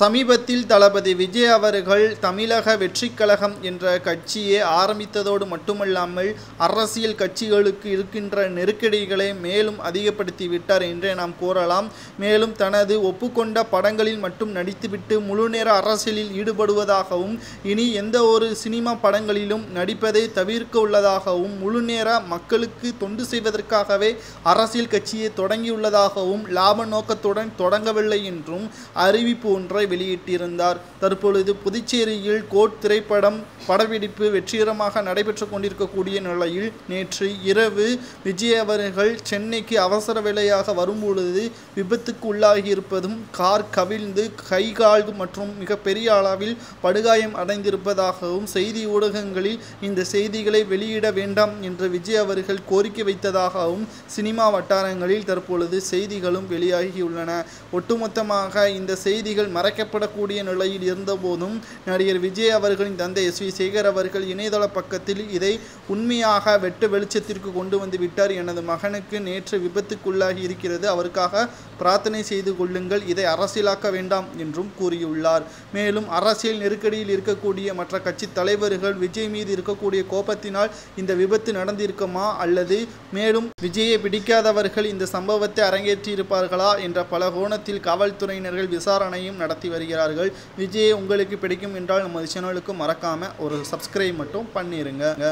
சமீபத்தில் தளபதி விஜய் அவர்கள் தமிழக வெற்றிக் கழகம் என்ற கட்சியை ஆரம்பித்ததோடு மட்டுமல்லாமல் அரசியல் கட்சிகளுக்கு இருக்கின்ற நெருக்கடிகளை மேலும் அதிகப்படுத்தி விட்டார் என்றே நாம் கூறலாம் மேலும் தனது ஒப்புக்கொண்ட படங்களில் மட்டும் நடித்துவிட்டு முழுநேர அரசியலில் ஈடுபடுவதாகவும் இனி எந்த ஒரு சினிமா படங்களிலும் நடிப்பதை தவிர்க்க உள்ளதாகவும் முழுநேர மக்களுக்கு தொண்டு செய்வதற்காகவே அரசியல் கட்சியை தொடங்கியுள்ளதாகவும் லாப நோக்கத்துடன் தொடங்கவில்லை என்றும் அறிவிப்பு ஒன்றை வெளியிட்டிருந்தார் தற்பொழுது புதுச்சேரியில் கோட் திரைப்படம் படப்பிடிப்பு வெற்றிகரமாக நடைபெற்று கொண்டிருக்கக்கூடிய நிலையில் நேற்று இரவு விஜய் அவர்கள் சென்னைக்கு அவசர வேலையாக வரும்பொழுது விபத்துக்கு உள்ளாகியிருப்பதும் கார் கவிழ்ந்து கை கால் மற்றும் மிகப்பெரிய அளவில் படுகாயம் அடைந்திருப்பதாகவும் செய்தி ஊடகங்களில் இந்த செய்திகளை வெளியிட வேண்டாம் என்று விஜய் அவர்கள் கோரிக்கை வைத்ததாகவும் சினிமா வட்டாரங்களில் தற்பொழுது செய்திகளும் வெளியாகியுள்ளன ஒட்டுமொத்தமாக இந்த செய்திகள் மறைக்கப்படக்கூடிய நிலையில் இருந்தபோதும் நடிகர் விஜய் அவர்களின் தந்தை எஸ் வி சேகர் அவர்கள் இணையதள பக்கத்தில் இதை உண்மையாக வெட்ட வெளிச்சத்திற்கு கொண்டு வந்து விட்டார் எனது மகனுக்கு நேற்று விபத்துக்குள்ளாகி இருக்கிறது அவருக்காக பிரார்த்தனை செய்து கொள்ளுங்கள் இதை அரசியலாக்க வேண்டாம் என்றும் கூறியுள்ளார் மேலும் அரசியல் நெருக்கடியில் இருக்கக்கூடிய மற்ற கட்சி தலைவர்கள் விஜய் மீது இருக்கக்கூடிய கோபத்தினால் இந்த விபத்து நடந்திருக்குமா அல்லது மேலும் விஜயை பிடிக்காதவர்கள் இந்த சம்பவத்தை அரங்கேற்றியிருப்பார்களா என்ற பல கோணத்தில் காவல்துறையினர்கள் விசாரணையும் நடத்தி வருகிறார்கள் விஜயை உங்களுக்கு பிடிக்கும் என்றால் நமது சேனலுக்கு மறக்காம ஒரு சப்ஸ்கிரைப் மட்டும் பண்ணிருங்க